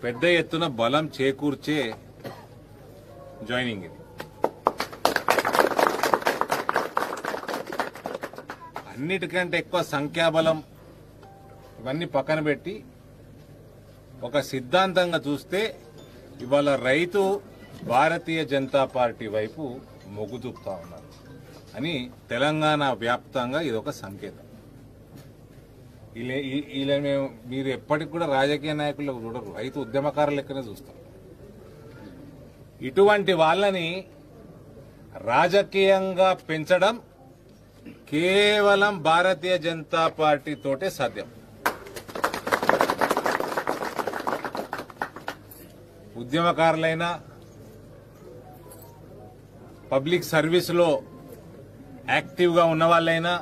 పెద్ద ఎత్తున బలం చేకూర్చే జాయినింగ్ ఇది అన్నిటికంటే ఎక్కువ సంఖ్యాబలం ఇవన్నీ పక్కన పెట్టి ఒక సిద్ధాంతంగా చూస్తే ఇవాళ రైతు భారతీయ జనతా పార్టీ వైపు మొగ్గు చూపుతా ఉన్నారు అని తెలంగాణ వ్యాప్తంగా ఇది ఒక సంకేతం వీళ్ళ- ఈ- వీళ్ళ మేము మీరు ఎప్పటికి కూడా రాజకీయ నాయకులు చూడరు రైతు ఉద్యమకారుల లెక్కనే చూస్తారు ఇటువంటి వాళ్ళని రాజకీయంగా పెంచడం కేవలం భారతీయ జనతా పార్టీ తోటే సాధ్యం ఉద్యమకారులైనా పబ్లిక్ సర్వీస్లో యాక్టివ్గా ఉన్న వాళ్ళైనా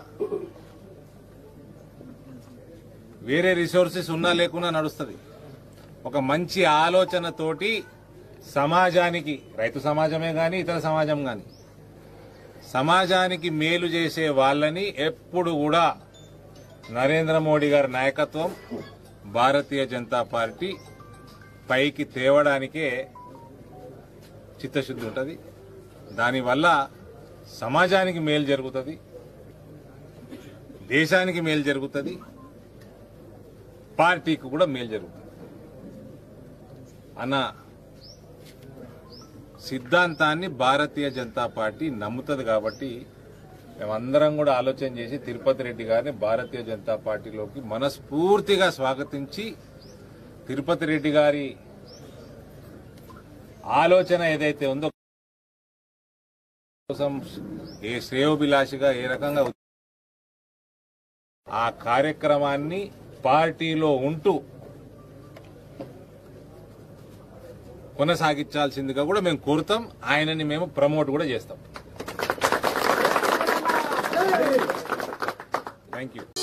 వేరే రిసోర్సెస్ ఉన్నా లేకున్నా నడుస్తుంది ఒక మంచి ఆలోచనతోటి సమాజానికి రైతు సమాజమే కానీ ఇతర సమాజం కానీ సమాజానికి మేలు చేసే వాళ్ళని ఎప్పుడు కూడా నరేంద్ర మోడీ గారి నాయకత్వం భారతీయ జనతా పార్టీ పైకి తేవడానికే చిత్తశుద్ధి ఉంటుంది దానివల్ల సమాజానికి మేలు జరుగుతుంది దేశానికి మేలు జరుగుతుంది పార్టీకి కూడా మేలు జరుగుతుంది అన్న సిద్ధాంతాన్ని భారతీయ జనతా పార్టీ నమ్ముతుంది కాబట్టి మేమందరం కూడా ఆలోచన చేసి తిరుపతి రెడ్డి గారిని భారతీయ జనతా పార్టీలోకి మనస్ఫూర్తిగా స్వాగతించి తిరుపతి రెడ్డి గారి ఆలోచన ఏదైతే ఉందో కోసం ఏ శ్రేయోభిలాషిగా ఏ రకంగా ఆ కార్యక్రమాన్ని పార్టీలో ఉంటూ కొనసాగించాల్సిందిగా కూడా మేము కోరుతాం ఆయనని మేము ప్రమోట్ కూడా చేస్తాం థ్యాంక్ యూ